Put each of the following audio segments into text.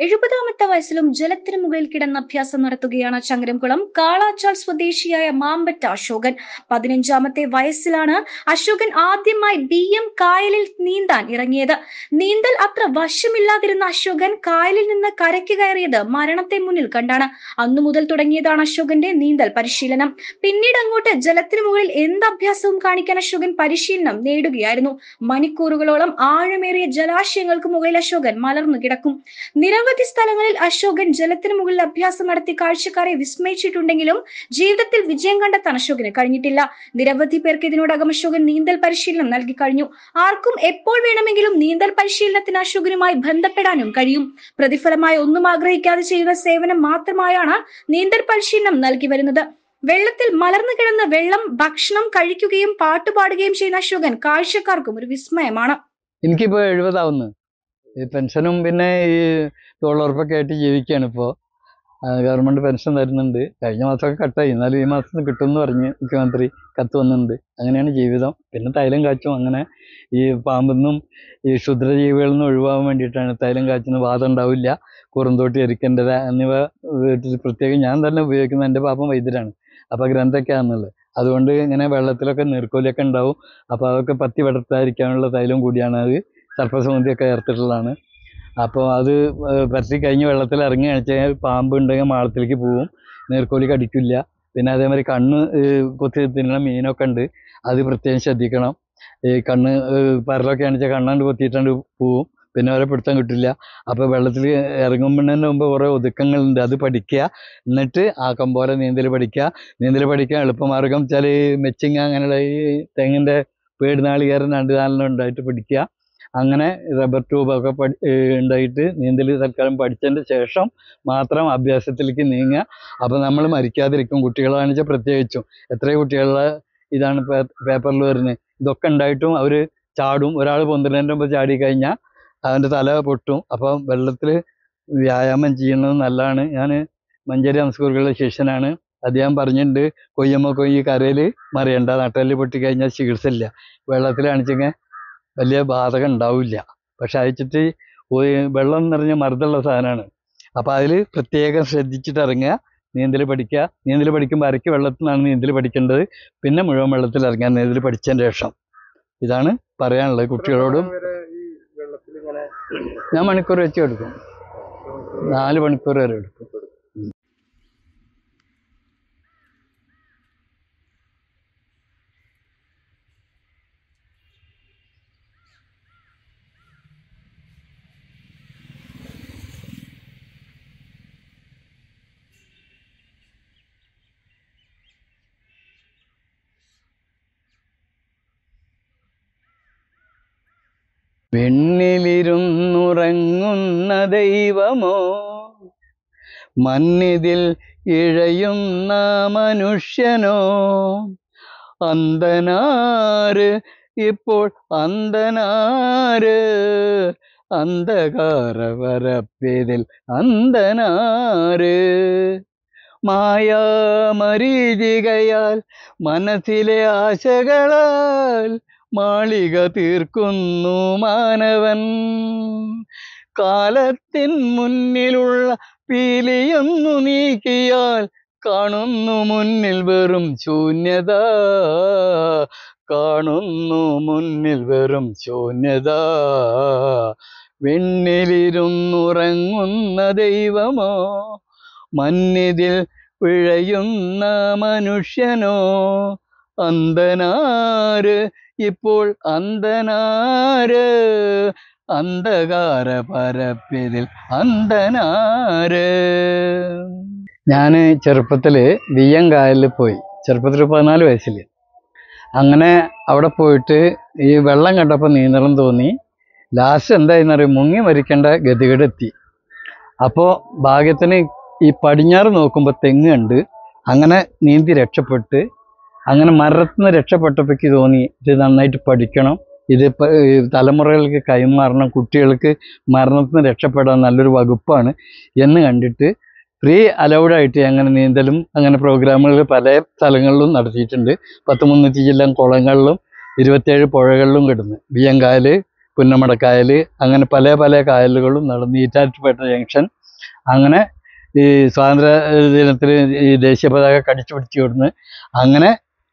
എഴുപതാമത്തെ വയസ്സിലും ജലത്തിന് മുകളിൽ കിടന്ന് അഭ്യാസം നടത്തുകയാണ് ചങ്ങരംകുളം കാളാച്ചാൽ സ്വദേശിയായ മാമ്പറ്റ അശോകൻ പതിനഞ്ചാമത്തെ വയസ്സിലാണ് അശോകൻ ആദ്യമായി ബി എം കായലിൽ നീന്താൻ ഇറങ്ങിയത് നീന്തൽ അത്ര വശമില്ലാതിരുന്ന അശോകൻ കായലിൽ നിന്ന് കരയ്ക്ക് കയറിയത് മരണത്തെ മുന്നിൽ കണ്ടാണ് അന്നു മുതൽ തുടങ്ങിയതാണ് അശോകന്റെ നീന്തൽ പരിശീലനം പിന്നീട് അങ്ങോട്ട് ജലത്തിന് മുകളിൽ എന്ത് അഭ്യാസവും കാണിക്കാൻ അശോകൻ പരിശീലനം നേടുകയായിരുന്നു മണിക്കൂറുകളോളം ആഴമേറിയ ജലാശയങ്ങൾക്ക് മുകളിൽ അശോകൻ മലർന്നു കിടക്കും നിരവധി സ്ഥലങ്ങളിൽ അശോകൻ ജലത്തിന് മുകളിൽ അഭ്യാസം നടത്തി കാഴ്ചക്കാരെ വിസ്മയിച്ചിട്ടുണ്ടെങ്കിലും ജീവിതത്തിൽ വിജയം കണ്ടെത്താൻ അശോകന് കഴിഞ്ഞിട്ടില്ല നിരവധി പേർക്ക് ഇതിനോടകം അശോകൻ നീന്തൽ പരിശീലനം നൽകി കഴിഞ്ഞു ആർക്കും എപ്പോൾ വേണമെങ്കിലും നീന്തൽ പരിശീലനത്തിന് അശോകനുമായി ബന്ധപ്പെടാനും കഴിയും പ്രതിഫലമായി ഒന്നും ആഗ്രഹിക്കാതെ ചെയ്യുന്ന സേവനം മാത്രമായാണ് നീന്തൽ പരിശീലനം നൽകി വരുന്നത് വെള്ളത്തിൽ മലർന്നു കിടന്ന് വെള്ളം ഭക്ഷണം കഴിക്കുകയും പാട്ടുപാടുകയും ചെയ്യുന്ന അശോകൻ കാഴ്ചക്കാർക്കും ഒരു വിസ്മയമാണ് എനിക്കിപ്പോൾ എഴുപതാവുന്നു ഈ പെൻഷനും പിന്നെ ഈ തൊഴിലുറപ്പൊക്കെ ആയിട്ട് ജീവിക്കുകയാണ് ഇപ്പോൾ ഗവൺമെൻറ് പെൻഷൻ തരുന്നുണ്ട് കഴിഞ്ഞ മാസമൊക്കെ കട്ടായി എന്നാലും ഈ മാസം കിട്ടുമെന്ന് പറഞ്ഞ് മുഖ്യമന്ത്രി കത്ത് വന്നിട്ടുണ്ട് അങ്ങനെയാണ് ജീവിതം പിന്നെ തൈലം കാച്ചും അങ്ങനെ ഈ പാമ്പിന്നും ഈ ക്ഷുദ്രജീവികളിൽ നിന്ന് ഒഴിവാകാൻ വേണ്ടിയിട്ടാണ് തൈലം കാച്ചുന്ന വാദം ഉണ്ടാവില്ല കുറുന്തോട്ടി എരിക്കേണ്ടത് എന്നിവ വീട്ടിൽ പ്രത്യേകം ഞാൻ തന്നെ ഉപയോഗിക്കുന്ന എൻ്റെ പാപ്പൻ വൈദ്യരാണ് അപ്പോൾ ഗ്രന്ഥൊക്കെയാണെന്നുള്ളത് അതുകൊണ്ട് ഇങ്ങനെ വെള്ളത്തിലൊക്കെ നീർക്കോലിയൊക്കെ ഉണ്ടാവും അപ്പോൾ അതൊക്കെ പത്തി പടർത്താതിരിക്കാനുള്ള തൈലം കൂടിയാണ് അത് സർപ്പസമുദ്രയൊക്കെ ചേർത്തിട്ടുള്ളതാണ് അപ്പോൾ അത് ഏഹ് പരത്തി കഴിഞ്ഞ് വെള്ളത്തിൽ ഇറങ്ങി കഴിച്ചാൽ പാമ്പ് ഉണ്ടെങ്കിൽ മാളത്തിലേക്ക് പോവും നീർക്കോലി കടിക്കില്ല പിന്നെ അതേമാതിരി കണ്ണ് ഏഹ് കുത്തി തിന്നുന്ന മീനൊക്കെ ഉണ്ട് അത് പ്രത്യേകം ശ്രദ്ധിക്കണം ഈ കണ്ണ് ഏഹ് പരലൊക്കെ ആണെച്ചാൽ കണ്ണാണ്ട് കൊത്തിയിട്ടാണ്ട് പോവും പിന്നെ അവരെ പിടുത്തം കിട്ടില്ല അപ്പോൾ വെള്ളത്തിൽ ഇറങ്ങുമ്പോഴതിന് മുമ്പ് കുറേ ഒതുക്കങ്ങളുണ്ട് അത് പഠിക്കുക എന്നിട്ട് ആക്കം പോലെ നീന്തൽ പഠിക്കുക നീന്തൽ പഠിക്കാൻ എളുപ്പമാർഗം വെച്ചാൽ മെച്ചിങ് അങ്ങനെയുള്ള ഈ തെങ്ങിൻ്റെ പേട് നാളികേരം രണ്ട് നാലെണ്ണം ഉണ്ടായിട്ട് പഠിക്കുക അങ്ങനെ റബ്ബർ ട്യൂബൊക്കെ പഠി ഏഹ് ഉണ്ടായിട്ട് നീന്തൽ തൽക്കാലം പഠിച്ചതിൻ്റെ ശേഷം മാത്രം അഭ്യാസത്തിലേക്ക് നീങ്ങുക അപ്പോൾ നമ്മൾ മരിക്കാതിരിക്കും കുട്ടികളാണെന്ന് വെച്ചാൽ പ്രത്യേകിച്ചും എത്രയോ കുട്ടികളുടെ ഇതാണ് പേപ്പറിൽ വരുന്നത് ഇതൊക്കെ ഉണ്ടായിട്ടും അവർ ചാടും ഒരാൾ പൊന്തിരേൻ്റെ മുമ്പ് ചാടി കഴിഞ്ഞാൽ അവൻ്റെ തല പൊട്ടും അപ്പം വെള്ളത്തിൽ വ്യായാമം ചെയ്യുന്നത് നല്ലതാണ് ഞാൻ മഞ്ചേരി സംസ്കൂറുകളുടെ ശിഷ്യനാണ് അദ്ദേഹം പറഞ്ഞിട്ടുണ്ട് കൊയ്യമ്മ കൊയ്യ് കരയിൽ മറിയണ്ട നട്ടല് പൊട്ടിക്കഴിഞ്ഞാൽ ചികിത്സ ഇല്ല വെള്ളത്തിലാണിച്ചെങ്കിൽ വലിയ ബാധകം ഉണ്ടാവില്ല പക്ഷെ അയച്ചിട്ട് വെള്ളം നിറഞ്ഞ മറുതുള്ള സാധനമാണ് അപ്പോൾ അതിൽ പ്രത്യേകം ശ്രദ്ധിച്ചിട്ട് ഇറങ്ങുക നീന്തൽ പഠിക്കുക നീന്തൽ പഠിക്കുമ്പോൾ അരയ്ക്ക് വെള്ളത്തിൽ നിന്നാണ് നീന്തൽ പഠിക്കേണ്ടത് പിന്നെ മുഴുവൻ വെള്ളത്തിൽ ഇറങ്ങാൻ നീന്തൽ പഠിച്ചതിന് ശേഷം ഇതാണ് പറയാനുള്ളത് കുട്ടികളോടും ഞാൻ മണിക്കൂർ വെച്ച് എടുക്കും നാല് മണിക്കൂർ വരെ എടുക്കും വെണ്ണിലിരുന്നുറങ്ങുന്ന ദൈവമോ മന്നിതിൽ ഇഴയുന്ന മനുഷ്യനോ അന്തനാര് ഇപ്പോൾ അന്തനാര് അന്ധകാരവരപ്പിതിൽ അന്തനാര് മായാമരീചികയാൽ മനസ്സിലെ ആശകളാൽ മാളിക തീർക്കുന്നു മാനവൻ കാലത്തിൻ മുന്നിലുള്ള പീലിയൊന്നു നീക്കിയാൽ കാണുന്നു മുന്നിൽ വെറും ശൂന്യത കാണുന്നു മുന്നിൽ വെറും ശൂന്യത വെണ്ണിലിരുന്നുറങ്ങുന്ന ദൈവമോ മന്നിതിൽ പിഴയുന്ന മനുഷ്യനോ അന്തനാര് ഇപ്പോൾ അന്തനാര് അന്ധകാര പരപ്പിതിൽ അന്തനാര് ഞാൻ ചെറുപ്പത്തിൽ വിയ്യം കായലിൽ പോയി ചെറുപ്പത്തിൽ പതിനാല് വയസ്സിൽ അങ്ങനെ അവിടെ പോയിട്ട് ഈ വെള്ളം കണ്ടപ്പോൾ നീന്തണം തോന്നി ലാസ്റ്റ് എന്തായെന്നറിയും മുങ്ങി മരിക്കേണ്ട ഗതികേടെത്തി അപ്പോൾ ഭാഗ്യത്തിന് ഈ പടിഞ്ഞാറ് നോക്കുമ്പോൾ തെങ്ങ് ഉണ്ട് അങ്ങനെ നീന്തി രക്ഷപ്പെട്ട് അങ്ങനെ മരത്തിൽ നിന്ന് രക്ഷപ്പെട്ടപ്പോഴേക്ക് തോന്നി ഇത് നന്നായിട്ട് പഠിക്കണം ഇത് ഇപ്പം തലമുറകൾക്ക് കൈമാറണം കുട്ടികൾക്ക് മരണത്തിൽ നിന്ന് രക്ഷപ്പെടാൻ നല്ലൊരു വകുപ്പാണ് എന്ന് കണ്ടിട്ട് ഫ്രീ അലൗഡായിട്ട് അങ്ങനെ നീന്തലും അങ്ങനെ പ്രോഗ്രാമുകൾ പല സ്ഥലങ്ങളിലും നടത്തിയിട്ടുണ്ട് പത്ത് മുന്നൂറ്റി ജില്ല കുളങ്ങളിലും ഇരുപത്തേഴ് പുഴകളിലും കിടന്ന് ബിയ്യങ്കായൽ പുന്നമടക്കായൽ അങ്ങനെ പല പല കായലുകളും നടന്ന് ഈറ്റാറ്റുപേട്ട ജംഗ്ഷൻ അങ്ങനെ ഈ സ്വാതന്ത്ര്യ ദിനത്തിൽ ഈ ദേശീയ പതാക കടിച്ചു പിടിച്ചു കൊടുന്ന് അങ്ങനെ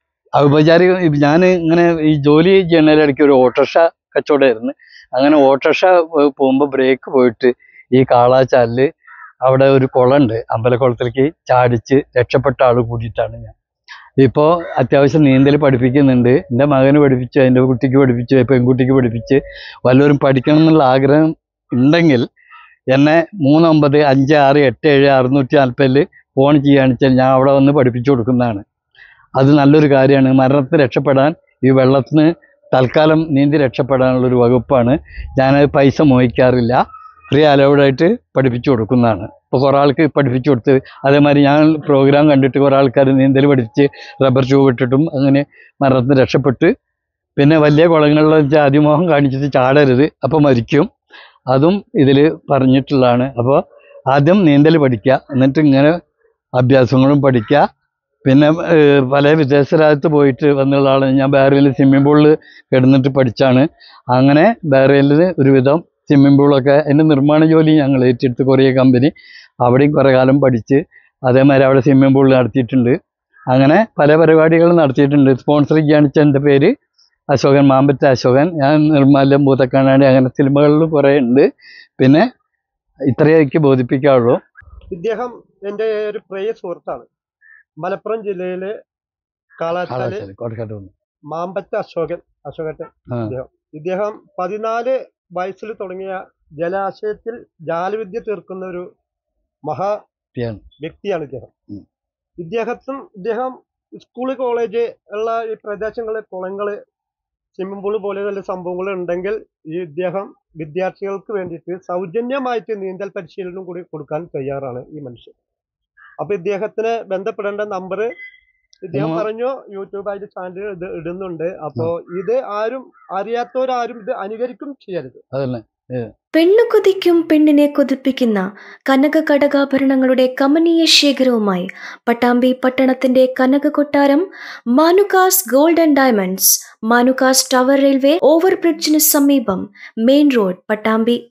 ഔപചാരിക ഞാൻ ഇങ്ങനെ ഈ ജോലി ചെയ്യുന്നതിലിടയ്ക്ക് ഒരു ഓട്ടോറിക്ഷ കച്ചവടമായിരുന്നു അങ്ങനെ ഓട്ടോറിക്ഷ പോകുമ്പോൾ ബ്രേക്ക് പോയിട്ട് ഈ കാളാച്ചാലിൽ അവിടെ ഒരു കുളമുണ്ട് അമ്പലക്കുളത്തിലേക്ക് ചാടിച്ച് രക്ഷപ്പെട്ട ആൾ കൂടിയിട്ടാണ് ഞാൻ ഇപ്പോൾ അത്യാവശ്യം നീന്തൽ പഠിപ്പിക്കുന്നുണ്ട് എൻ്റെ മകന് പഠിപ്പിച്ച് എൻ്റെ കുട്ടിക്ക് പഠിപ്പിച്ച് പെൺകുട്ടിക്ക് പഠിപ്പിച്ച് വല്ലവരും പഠിക്കണം എന്നുള്ള ആഗ്രഹം ഉണ്ടെങ്കിൽ എന്നെ മൂന്ന് ഒമ്പത് അഞ്ച് ആറ് എട്ട് ഏഴ് അറുന്നൂറ്റി നാൽപ്പതിൽ ഫോൺ ചെയ്യുകയാണെന്ന് വെച്ചാൽ ഞാൻ അവിടെ വന്ന് പഠിപ്പിച്ചു കൊടുക്കുന്നതാണ് അത് നല്ലൊരു കാര്യമാണ് മരണത്തിന് രക്ഷപ്പെടാൻ ഈ വെള്ളത്തിന് തൽക്കാലം നീന്തി രക്ഷപ്പെടാനുള്ളൊരു വകുപ്പാണ് ഞാനത് പൈസ മോഹിക്കാറില്ല ഫ്രീ അലൗഡായിട്ട് പഠിപ്പിച്ചു കൊടുക്കുന്നതാണ് ഇപ്പോൾ കുറേ ആൾക്ക് പഠിപ്പിച്ചു കൊടുത്ത് അതേമാതിരി ഞാൻ പ്രോഗ്രാം കണ്ടിട്ട് കുറേ ആൾക്കാർ നീന്തൽ പഠിച്ച് റബ്ബർ ട്യൂബ് ഇട്ടിട്ടും അങ്ങനെ മരണത്തിന് രക്ഷപ്പെട്ട് പിന്നെ വലിയ കുളങ്ങളിൽ വെച്ചാൽ അതിമോഹം കാണിച്ചിട്ട് ചാടരുത് അപ്പോൾ മരിക്കും അതും ഇതിൽ പറഞ്ഞിട്ടുള്ളതാണ് അപ്പോൾ ആദ്യം നീന്തൽ പഠിക്കുക എന്നിട്ട് ഇങ്ങനെ അഭ്യാസങ്ങളും പഠിക്കുക പിന്നെ ഏഹ്, പല വിദേശ രാജ്യത്ത് പോയിട്ട് വന്നുള്ള ആളാണ് ഞാൻ ബഹ്റൈനിൽ സ്വിമ്മിംഗ് പൂളിൽ കിടന്നിട്ട് പഠിച്ചാണ് അങ്ങനെ ബഹ്റൈനിൽ ഒരുവിധം സ്വിമ്മിംഗ് പൂളൊക്കെ അതിൻ്റെ നിർമ്മാണ ജോലി ഞങ്ങൾ ഏറ്റെടുത്ത് കൊറിയ കമ്പനി അവിടെയും കുറേ കാലം പഠിച്ച് അതേമാതിരി അവിടെ സ്വിമ്മിംഗ് പൂൾ നടത്തിയിട്ടുണ്ട് അങ്ങനെ പല പരിപാടികളും നടത്തിയിട്ടുണ്ട് സ്പോൺസർ ചെയ്യാണിച്ച എൻ്റെ പേര് അശോകൻ മാമ്പറ്റ അശോകൻ ഞാൻ നിർമ്മാല്യം ഭൂതക്കാനാടി അങ്ങനെ സിനിമകളിൽ കുറേ ഉണ്ട് പിന്നെ ഇത്രയേ എനിക്ക് ബോധിപ്പിക്കാവുള്ളൂ ഇദ്ദേഹം എൻ്റെ ഒരു പ്രിയ സുഹൃത്താണ് മലപ്പുറം ജില്ലയിലെ കാളാച്ചാല് കാളാശ്ശേരി കോട്ടക്കാട്ട് വന്നു മാമ്പറ്റ അശോകൻ അശോകത്തെ ആ. ഇദ്ദേഹം ഇദ്ദേഹം പതിനാല് വയസ്സിൽ തുടങ്ങിയ ജലാശയത്തിൽ ജാലവിദ്യ തീർക്കുന്ന ഒരു മഹാ വ്യക്തിയാണ്. വ്യക്തിയാണ് ഇദ്ദേഹം ഉം. ഇദ്ദേഹത്തും ഇദ്ദേഹം സ്കൂള് കോളേജ് ഉള്ള ഈ പ്രദേശങ്ങള് കുളങ്ങള് സ്വിമ്മിംഗ് പൂള് പോലെയുള്ള സംഭവങ്ങൾ ഉണ്ടെങ്കിൽ ഈ ഇദ്ദേഹം വിദ്യാർത്ഥികൾക്ക് വേണ്ടിയിട്ട് സൗജന്യമായിട്ട് നീന്തൽ പരിശീലനം കൂടി കൊടുക്കാൻ തയ്യാറാണ് ഈ മനുഷ്യൻ അപ്പൊ ഇദ്ദേഹത്തിന് ബന്ധപ്പെടേണ്ട നമ്പർ ഇദ്ദേഹം ഉം. പറഞ്ഞു യൂട്യൂബായിട്ട് ചാനൽ ഇത് ഇടുന്നുണ്ട് അപ്പോ ഇത് ആരും അറിയാത്തവരാരും ഇത് അനുകരിക്കും ചെയ്യരുത് അതന്നെ പെണ്ണു കൊതിക്കും പെണ്ണിനെ കൊതിപ്പിക്കുന്ന കനക കടകാഭരണങ്ങളുടെ കമനീയ ശേഖരവുമായി പട്ടാമ്പി പട്ടണത്തിന്റെ കനക കൊട്ടാരം Manukas gold and diamonds Manukas tower railway ഓവർബ്രിഡ്ജിന് സമീപം മെയിൻ റോഡ് പട്ടാമ്പി